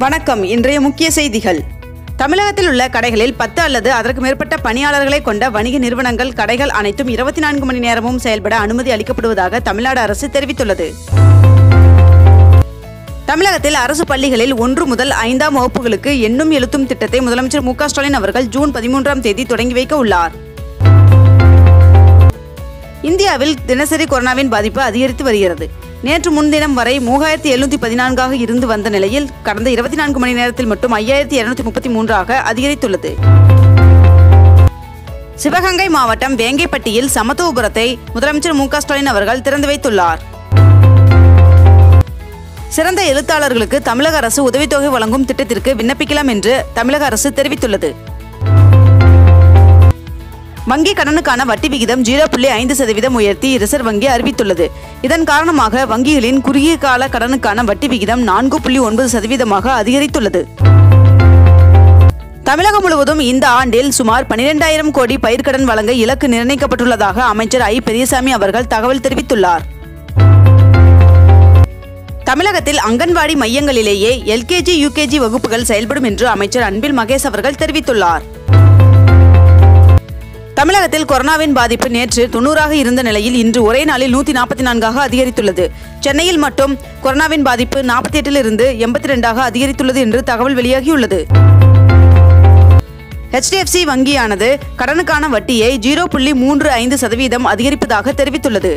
வணக்கம் இன்றைய முக்கிய செய்திகள் தமிழகத்தில் உள்ள கடைகளில் பத்து அல்லது அதற்கு மேற்பட்ட பணியாளர்களை கொண்ட வணிக நிறுவனங்கள் கடைகள் அனைத்தும் இருபத்தி நான்கு மணி நேரமும் செயல்பட அனுமதி அளிக்கப்படுவதாக தமிழ்நாடு அரசு தெரிவித்துள்ளது தமிழகத்தில் அரசு பள்ளிகளில் ஒன்று முதல் ஐந்தாம் வகுப்புகளுக்கு எண்ணும் எழுத்தும் திட்டத்தை முதலமைச்சர் மு க ஸ்டாலின் அவர்கள் ஜூன் பதிமூன்றாம் தேதி தொடங்கி வைக்க உள்ளார் இந்தியாவில் தினசரி கொரோனாவின் பாதிப்பு அதிகரித்து வருகிறது நேற்று முன்தினம் வரை மூவாயிரத்தி எழுநூத்தி பதினான்காக இருந்து வந்த நிலையில் கடந்த இருபத்தி நான்கு மணி நேரத்தில் மட்டும் ஐயாயிரத்தி இருநூத்தி முப்பத்தி மூன்றாக அதிகரித்துள்ளது சிவகங்கை மாவட்டம் வேங்கைப்பட்டியில் சமத்துவபுரத்தை முதலமைச்சர் மு க ஸ்டாலின் அவர்கள் திறந்து வைத்துள்ளார் சிறந்த எழுத்தாளர்களுக்கு தமிழக அரசு உதவித்தொகை வழங்கும் திட்டத்திற்கு விண்ணப்பிக்கலாம் என்று தமிழக அரசு தெரிவித்துள்ளது வங்கி கடனுக்கான வட்டி விகிதம் ஜீரோ புள்ளி ஐந்து சதவீதம் உயர்த்தி ரிசர்வ் வங்கி அறிவித்துள்ளது இதன் காரணமாக வங்கிகளின் குறுகிய கால கடனுக்கான வட்டி விகிதம் நான்கு புள்ளி ஒன்பது சதவீதமாக அதிகரித்துள்ளது தமிழகம் முழுவதும் இந்த ஆண்டில் சுமார் பனிரெண்டாயிரம் கோடி பயிர்க்கடன் வழங்க இலக்கு நிர்ணயிக்கப்பட்டுள்ளதாக அமைச்சர் ஐ பெரியசாமி அவர்கள் தகவல் தெரிவித்துள்ளார் தமிழகத்தில் அங்கன்வாடி மையங்களிலேயே எல்கேஜி யூகேஜி வகுப்புகள் செயல்படும் என்று அமைச்சர் அன்பில் மகேஷ் அவர்கள் தெரிவித்துள்ளார் தமிழகத்தில் கொரோனாவின் பாதிப்பு நேற்று தொண்ணூறாக இருந்த நிலையில் இன்று ஒரே நாளில் நூற்றி நாற்பத்தி நான்காக அதிகரித்துள்ளது சென்னையில் மட்டும் கொரோனாவின் பாதிப்பு நாற்பத்தி எட்டிலிருந்து எண்பத்தி ரெண்டாக அதிகரித்துள்ளது என்று தகவல் வெளியாகியுள்ளது ஹெச்டிஎஃப்சி வங்கியானது கடனுக்கான வட்டியை ஜீரோ புள்ளி மூன்று ஐந்து சதவீதம் அதிகரிப்பதாக தெரிவித்துள்ளது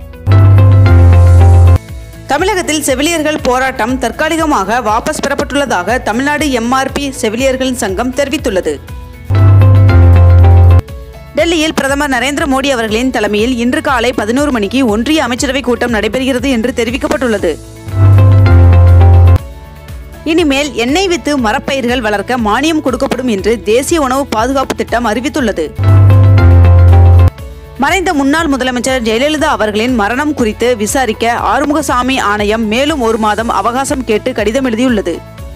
தமிழகத்தில் செவிலியர்கள் போராட்டம் தற்காலிகமாக வாபஸ் பெறப்பட்டுள்ளதாக தமிழ்நாடு எம்ஆர்பி செவிலியர்கள் சங்கம் தெரிவித்துள்ளது டெல்லியில் பிரதமர் நரேந்திர மோடி அவர்களின் தலைமையில் இன்று காலை பதினோரு மணிக்கு ஒன்றிய அமைச்சரவை கூட்டம் நடைபெறுகிறது என்று தெரிவிக்கப்பட்டுள்ளது இனிமேல் எண்ணெய் வித்து மரப்பயிர்கள் வளர்க்க மானியம் கொடுக்கப்படும் என்று தேசிய உணவு பாதுகாப்பு திட்டம் அறிவித்துள்ளது மறைந்த முன்னாள் முதலமைச்சர் ஜெயலலிதா அவர்களின் மரணம் குறித்து விசாரிக்க ஆறுமுகசாமி ஆணையம் மேலும் ஒரு மாதம் அவகாசம் கேட்டு கடிதம் எழுதியுள்ளது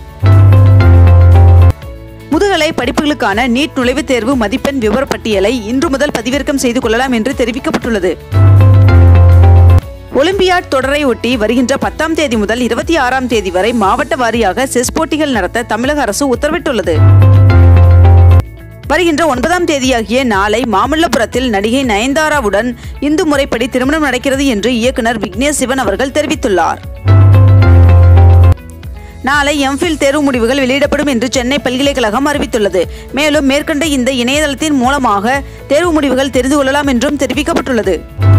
முதுகலை படிப்புகளுக்கான நீட் நுழைவுத் தேர்வு மதிப்பெண் விவரப்பட்டியலை இன்று முதல் பதிவிறக்கம் செய்து கொள்ளலாம் என்று தெரிவிக்கப்பட்டுள்ளது ஒலிம்பியாட் தொடரை ஒட்டி வருகின்ற பத்தாம் தேதி முதல் இருபத்தி ஆறாம் தேதி வரை மாவட்ட வாரியாக செஸ் போட்டிகள் நடத்த தமிழக அரசு உத்தரவிட்டுள்ளது வருகின்ற ஒன்பதாம் தேதியாகிய நாளை மாமல்லபுரத்தில் நடிகை நயன்தாராவுடன் இந்து முறைப்படி திருமணம் நடக்கிறது என்று இயக்குனர் விக்னேஷ் சிவன் அவர்கள் தெரிவித்துள்ளார் நாளை எம்ஃபில் தேர்வு முடிவுகள் வெளியிடப்படும் என்று சென்னை பல்கலைக்கழகம் அறிவித்துள்ளது மேலும் மேற்கண்ட இந்த இணையதளத்தின் மூலமாக தேர்வு முடிவுகள் தெரிந்து கொள்ளலாம் என்றும் தெரிவிக்கப்பட்டுள்ளது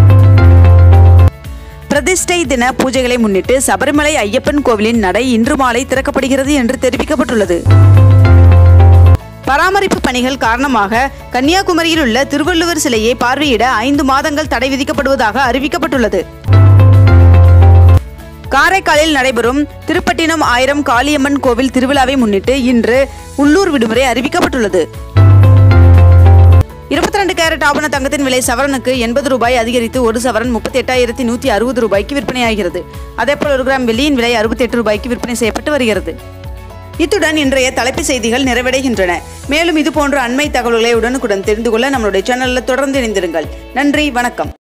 பிரதிஷ்டை தின பூஜைகளை முன்னிட்டு சபரிமலை ஐயப்பன் கோவிலின் நடை இன்று மாலை திறக்கப்படுகிறது என்று தெரிவிக்கப்பட்டுள்ளது பராமரிப்பு பணிகள் காரணமாக கன்னியாகுமரியில் உள்ள திருவள்ளுவர் சிலையை பார்வையிட ஐந்து மாதங்கள் தடை விதிக்கப்படுவதாக அறிவிக்கப்பட்டுள்ளது காரைக்காலில் நடைபெறும் திருப்பட்டினம் ஆயிரம் காளியம்மன் கோவில் திருவிழாவை முன்னிட்டு இன்று உள்ளூர் விடுமுறை அறிவிக்கப்பட்டுள்ளது இருபத்தி ரெண்டு கேரட் ஆபண தங்கத்தின் விலை சவரனுக்கு எண்பது ரூபாய் அதிகரித்து ஒரு சவரன் முப்பத்தி எட்டாயிரத்தி நூற்றி அறுபது ரூபாய்க்கு விற்பனையாகிறது அதேபோல் ஒரு கிராம் வெள்ளியின் விலை அறுபத்தி எட்டு ரூபாய்க்கு விற்பனை செய்யப்பட்டு வருகிறது இத்துடன் இன்றைய தலைப்புச் செய்திகள் நிறைவடைகின்றன மேலும் இதுபோன்ற அண்மை தகவல்களை உடனுக்குடன் தெரிந்து கொள்ள நம்மளுடைய சேனலில் தொடர்ந்து இணைந்திருங்கள் நன்றி வணக்கம்